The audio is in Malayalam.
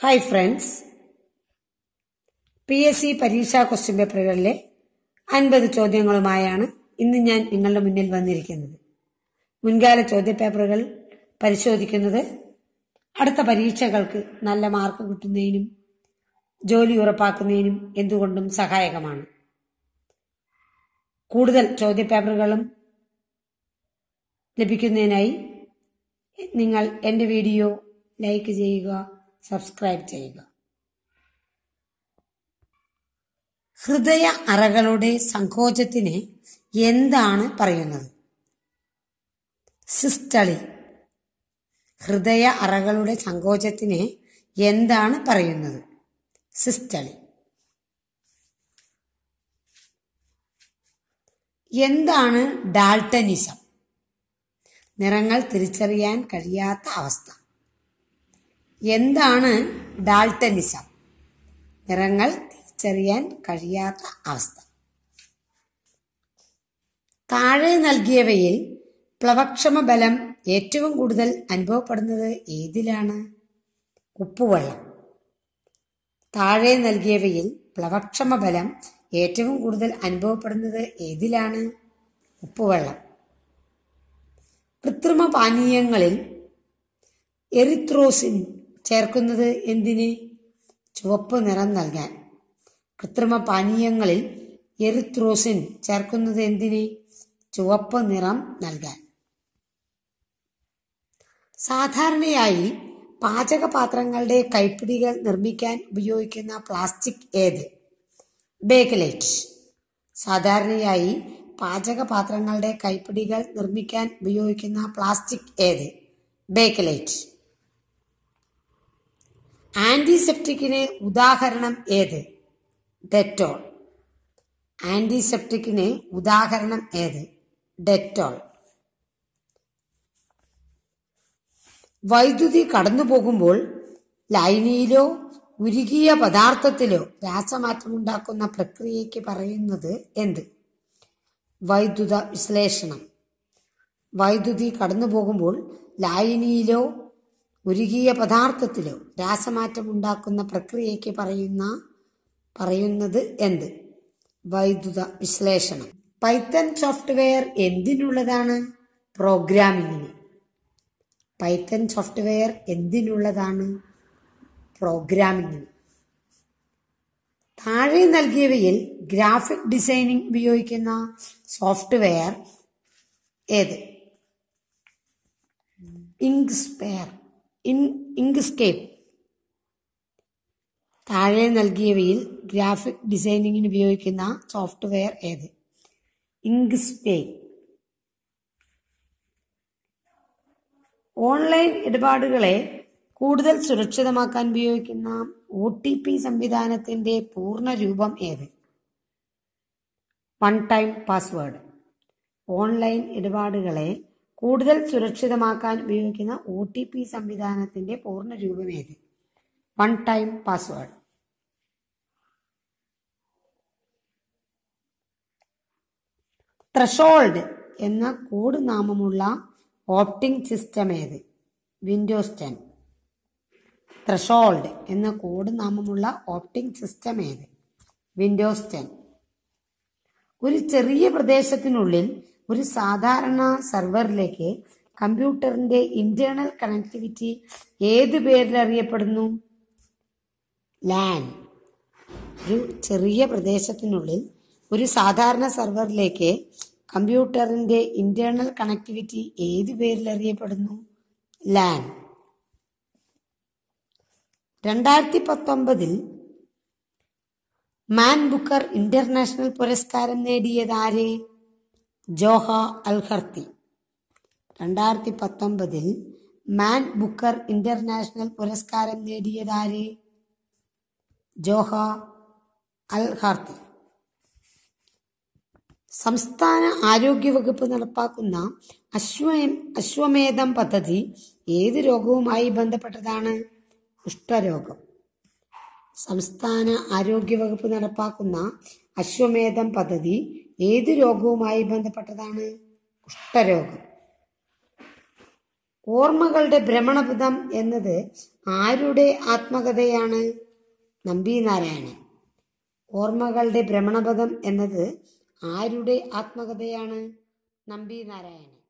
hi friends P S C പരീക്ഷാ ക്വസ്റ്റ്യൻ പേപ്പറുകളിലെ അൻപത് ചോദ്യങ്ങളുമായാണ് ഇന്ന് ഞാൻ നിങ്ങളുടെ മുന്നിൽ വന്നിരിക്കുന്നത് മുൻകാല ചോദ്യപേപ്പറുകൾ പരിശോധിക്കുന്നത് അടുത്ത പരീക്ഷകൾക്ക് നല്ല മാർക്ക് കിട്ടുന്നതിനും ജോലി ഉറപ്പാക്കുന്നതിനും എന്തുകൊണ്ടും സഹായകമാണ് കൂടുതൽ ചോദ്യപേപ്പറുകളും ലഭിക്കുന്നതിനായി നിങ്ങൾ എൻ്റെ വീഡിയോ ലൈക്ക് ചെയ്യുക സബ്സ്ക്രൈബ് ചെയ്യുക ഹൃദയ അറകളുടെ സങ്കോചത്തിന് എന്താണ് പറയുന്നത് സിസ്റ്റളി ഹൃദയ അറകളുടെ സങ്കോചത്തിന് എന്താണ് പറയുന്നത് സിസ്റ്റളി എന്താണ് ഡാൾട്ടനിസം നിറങ്ങൾ തിരിച്ചറിയാൻ കഴിയാത്ത അവസ്ഥ എന്താണ് ഡാൾട്ടനിസം നിറങ്ങൾ തിരിച്ചറിയാൻ കഴിയാത്ത അവസ്ഥ താഴെ നൽകിയവയിൽ പ്ലവക്ഷമ ബലം ഏറ്റവും കൂടുതൽ അനുഭവപ്പെടുന്നത് ഏതിലാണ് ഉപ്പുവെള്ളം താഴെ നൽകിയവയിൽ പ്ലവക്ഷമ ബലം ഏറ്റവും കൂടുതൽ അനുഭവപ്പെടുന്നത് ഏതിലാണ് ഉപ്പുവെള്ളം കൃത്രിമ പാനീയങ്ങളിൽ എറിത്രോസിൻ ചേർക്കുന്നത് എന്തിന് ചുവപ്പ് നിറം നൽകാൻ കൃത്രിമ പാനീയങ്ങളിൽ എറിത്രോസിൻ ചേർക്കുന്നത് എന്തിന് ചുവപ്പ് നിറം നൽകാൻ സാധാരണയായി പാചകപാത്രങ്ങളുടെ കൈപ്പിടികൾ നിർമ്മിക്കാൻ ഉപയോഗിക്കുന്ന പ്ലാസ്റ്റിക് ഏത് ബേക്കലേറ്റ് സാധാരണയായി പാചകപാത്രങ്ങളുടെ കൈപ്പിടികൾ നിർമ്മിക്കാൻ ഉപയോഗിക്കുന്ന പ്ലാസ്റ്റിക് ഏത് ബേക്കലേറ്റ് ആന്റിസെപ്റ്റിക്കിന് ഉദാഹരണം ഏത് ഡെറ്റോൾ ആന്റിസെപ്റ്റിക്കിന് ഉദാഹരണം ഏത് ഡെറ്റോൾ വൈദ്യുതി കടന്നു പോകുമ്പോൾ ലൈനിയിലോ ഉരുകിയ പദാർത്ഥത്തിലോ രാസമാറ്റമുണ്ടാക്കുന്ന പ്രക്രിയയ്ക്ക് പറയുന്നത് എന്ത് വൈദ്യുത വിശ്ലേഷണം വൈദ്യുതി കടന്നു പോകുമ്പോൾ ലായനിയിലോ ഉരുകിയ പദാർത്ഥത്തിലോ രാസമാറ്റം ഉണ്ടാക്കുന്ന പ്രക്രിയയ്ക്ക് പറയുന്ന പറയുന്നത് എന്ത് വൈദ്യുത വിശ്ലേഷണം പൈത്തൺ സോഫ്റ്റ്വെയർ എന്തിനുള്ളതാണ് പ്രോഗ്രാമിങ്ങിന് പൈത്തൺ സോഫ്റ്റ്വെയർ എന്തിനുള്ളതാണ് പ്രോഗ്രാമിങ്ങിന് താഴെ നൽകിയവയിൽ ഗ്രാഫിക് ഡിസൈനിങ് ഉപയോഗിക്കുന്ന സോഫ്റ്റ്വെയർ ഏത് ഇങ്ക്സ്പെയർ ഇൻ ഇങ്ക്സ്കേപ്പ് താഴെ നൽകിയവയിൽ ഗ്രാഫിക് ഡിസൈനിങ്ങിന് ഉപയോഗിക്കുന്ന സോഫ്റ്റ്വെയർ ഏത് ഇങ്ക്സ്പേ ഓൺലൈൻ ഇടപാടുകളെ കൂടുതൽ സുരക്ഷിതമാക്കാൻ ഉപയോഗിക്കുന്ന ഒ ടി പി സംവിധാനത്തിന്റെ പൂർണ്ണ രൂപം ഏത് വൺ ടൈം പാസ്വേഡ് ഓൺലൈൻ ഇടപാടുകളെ കൂടുതൽ സുരക്ഷിതമാക്കാൻ ഉപയോഗിക്കുന്ന ഒ ടി പി സംവിധാനത്തിന്റെ പൂർണ്ണ രൂപം ഏത് വൺ ടൈം പാസ്വേഡ് ത്രഷോൾഡ് എന്ന കോഡ് നാമമുള്ള ഓപ്റ്റിംഗ് സിസ്റ്റം ഏത് വിൻഡോസ് ടെൻ ത്രഷോൾഡ് എന്ന കോഡ് നാമമുള്ള ഓപ്റ്റിംഗ് സിസ്റ്റം ഏത് വിൻഡോസ് ടെൻ ഒരു ചെറിയ പ്രദേശത്തിനുള്ളിൽ ഒരു സാധാരണ സെർവറിലേക്ക് കമ്പ്യൂട്ടറിന്റെ ഇന്റേണൽ കണക്ടിവിറ്റി ഏത് പേരിൽ അറിയപ്പെടുന്നു ലാൻ ഒരു ചെറിയ പ്രദേശത്തിനുള്ളിൽ ഒരു സാധാരണ സെർവറിലേക്ക് കമ്പ്യൂട്ടറിന്റെ ഇന്റേണൽ കണക്ടിവിറ്റി ഏത് പേരിൽ അറിയപ്പെടുന്നു ലാൻ രണ്ടായിരത്തി പത്തൊമ്പതിൽ മാൻ ബുക്കർ ഇന്റർനാഷണൽ പുരസ്കാരം നേടിയത് ആര് ജോഹ അൽഹർത്തി രണ്ടായിരത്തി പത്തൊമ്പതിൽ മാൻ ബുക്കർ ഇന്റർനാഷണൽ പുരസ്കാരം നേടിയത് ആര് ജോഹ അൽ ഹാർത്തി സംസ്ഥാന ആരോഗ്യവകുപ്പ് നടപ്പാക്കുന്ന അശ്വ അശ്വമേധം പദ്ധതി ഏത് രോഗവുമായി ബന്ധപ്പെട്ടതാണ് കുഷ്ഠരോഗം സംസ്ഥാന ആരോഗ്യവകുപ്പ് നടപ്പാക്കുന്ന അശ്വമേധം പദ്ധതി ഏത് രോഗവുമായി ബന്ധപ്പെട്ടതാണ് കുഷ്ഠരോഗം ഓർമ്മകളുടെ ഭ്രമണപഥം എന്നത് ആരുടെ ആത്മകഥയാണ് നമ്പി നാരായണൻ ഓർമ്മകളുടെ ഭ്രമണപഥം എന്നത് ആരുടെ ആത്മകഥയാണ് നമ്പി നാരായണൻ